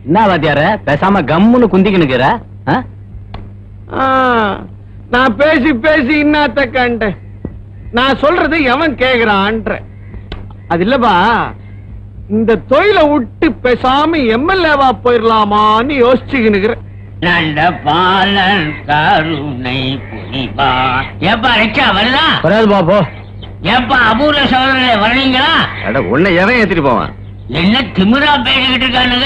என்ன வாத்தியார பேசாம கம்முன்னு குந்திக்கினுக்கிற ஆ, நான் பேசி பேசி இன்னாத்த கண்டேன் நான் சொல்றது எவன் கேக்குறான்ற அது இல்லப்பா இந்த தொழிலை விட்டு பேசாம எம்எல்ஏவா போயிடலாமான்னு யோசிச்சுக்கினுக்கிறேன் நல்ல பாலன் கருணை புரிவா ஏப்பா ரிக்ஷா வருதா வராது பாப்போ ஏப்பா அபூர்வ சோதரே வர்றீங்களா அட உன்னை எவன் ஏத்திட்டு போவான் என்ன திமிரா பேசிக்கிட்டு இருக்கானுங்க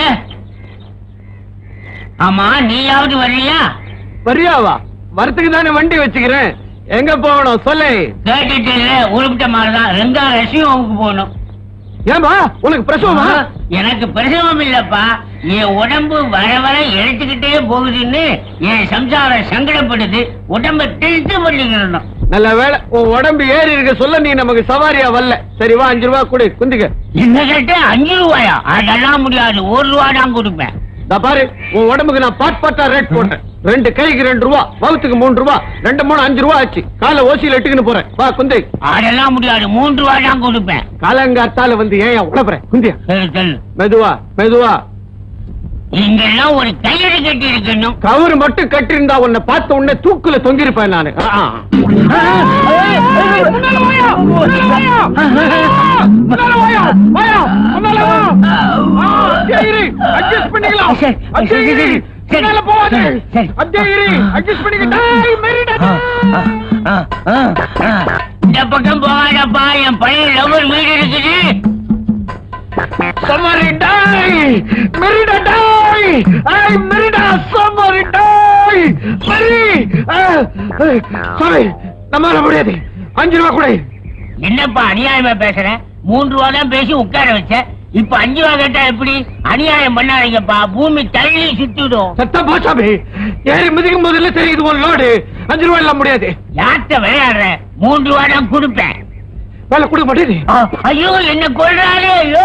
ஆமா நீயாவது வர்றியா வரியாவா வரத்துக்கு தானே வண்டி வச்சுக்கிறேன் எங்க போகணும் சொல்லு கேட்டுட்டு உருப்பிட்ட மாதிரிதான் ரெங்கா ரசியம் போகணும் ஏன்பா உனக்கு பிரசவமா எனக்கு பிரசவம் இல்லப்பா என் உடம்பு வர வர இழைச்சுக்கிட்டே போகுதுன்னு என் சம்சாரம் சங்கடப்படுது உடம்ப திருத்து பண்ணிக்கிறணும் நல்ல வேளை உன் உடம்பு ஏறி இருக்க சொல்ல நீ நமக்கு சவாரியா வரல சரி வா அஞ்சு ரூபா கொடு குந்திக்க என்ன கேட்ட அஞ்சு ரூபாயா அதெல்லாம் முடியாது ஒரு ரூபா தான் கொடுப்பேன் இதோ பாரு உன் உடம்புக்கு நான் பாட் பாட்டா ரேட் போட்டேன் ரெண்டு கைக்கு ரெண்டு ரூபா வகுத்துக்கு மூணு ரூபா ரெண்டு மூணு அஞ்சு ரூபா ஆச்சு காலை ஓசியில எட்டுக்குன்னு போறேன் வா குந்தி அதெல்லாம் முடியாது மூன்று ரூபா தான் கொடுப்பேன் காலங்காத்தால வந்து ஏன் உழப்புறேன் குந்தியா சரி சொல்லு மெதுவா மெதுவா இங்கெல்லாம் ஒரு கையெழு கட்டி இருக்கணும் கவுரு மட்டும் கட்டிருந்தா உன்னை பார்த்த உடனே தூக்குல தொங்கிருப்பேன் நானு ஆ, ஆ. Adjust பண்ணிக்கலாம். அத்தியா இரு. பின்னால போகாத. அத்தியா இரு. Adjust பண்ணிக்க. டேய், மெரிடா, டேய். இந்த பக்கம் போகாதப்பா என் பழைய லவர் வீடு இருக்குது சமாரி டாய் மெரிடா டாய் ஐ மெரிடா சமாரி டாய் சரி சாரி நம்மால முடியாது அஞ்சு ரூபா கூட என்னப்பா அநியாயமா பேசுற மூன்று ரூபா தான் பேசி உட்கார வச்ச இப்ப அஞ்சு ரூபா கேட்டா எப்படி அநியாயம் பண்ணாதீங்கப்பா பூமி தள்ளி சுத்திடும் சத்த போச்சாமி ஏறி மிதிக்கும் போதுல தெரியுது உன் லோடு அஞ்சு ரூபா எல்லாம் முடியாது யார்கிட்ட விளையாடுற மூன்று ரூபா தான் கொடுப்பேன் வேலை கொடுக்க மாட்டேது ஐயோ என்ன கொள்றாரு ஐயோ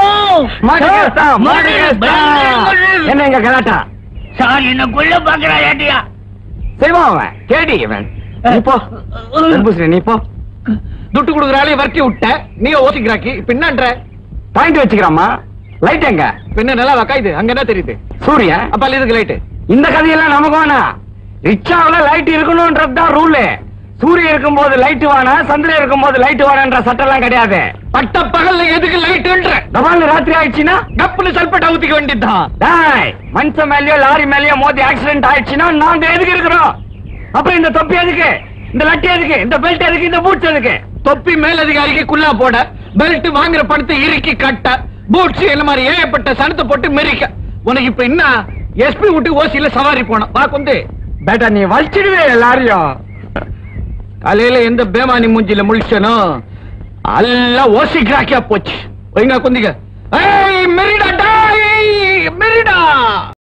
என்ன எங்க கலாட்டா சார் என்ன கொல்ல பாக்குறா ஏட்டியா செய்வான் அவன் கேடி இவன் நீ போ தர்பூசணி, நீ போ துட்டு கொடுக்குறாலே வர்க்கி விட்ட நீ ஓசிக்கிறாக்கி இப்ப என்னன்ற பாயிண்ட் வச்சுக்கிறாமா லைட் எங்க பின்ன நல்லா வக்காயுது அங்க என்ன தெரியுது சூரியன் அப்ப அல்ல இதுக்கு லைட்டு இந்த கதையெல்லாம் நமக்கு வேணாம் ரிக்ஷாவுல லைட் இருக்கணும்ன்றது தான் ரூல் சூரியன் இருக்கும்போது லைட் வேணா சந்திரன் இருக்கும்போது லைட் வேணான்ற சட்டம் எல்லாம் கிடையாது பட்ட பகல்ல எதுக்கு லைட்டுன்ற தபால் ராத்திரி ஆயிடுச்சுன்னா கப்புன்னு சல்பட்டா ஊத்திக்க வேண்டியதுதான் டேய் மனுஷன் மேலயோ லாரி மேலயோ மோதி ஆக்சிடென்ட் ஆயிடுச்சுன்னா நாங்க எதுக்கு இருக்கிறோம் அப்புறம் இந்த தொப்பி எதுக்கு இந்த லட்டி எதுக்கு இந்த பெல்ட் எதுக்கு இந்த பூட்ஸ் எதுக்கு தொப்பி மேலதிகாரிக்கு குல்லா போட பெல்ட் வாங்குற பணத்தை இறுக்கி கட்ட பூட்ஸ் என்ன மாதிரி ஏகப்பட்ட சனத்தை போட்டு மெரிக்க உனக்கு இப்ப என்ன எஸ்பி விட்டு ஓசியில சவாரி போனோம் வா குந்து பேட்டா நீ வலிச்சிடுவே எல்லாரையும் காலையில எந்த பேமானி மூஞ்சில முழிச்சனோ எல்லாம் ஓசி கிராக்கியா போச்சு ஒழுங்கா குந்திக்க ஏய் மெரிடா டாய் மெரிடா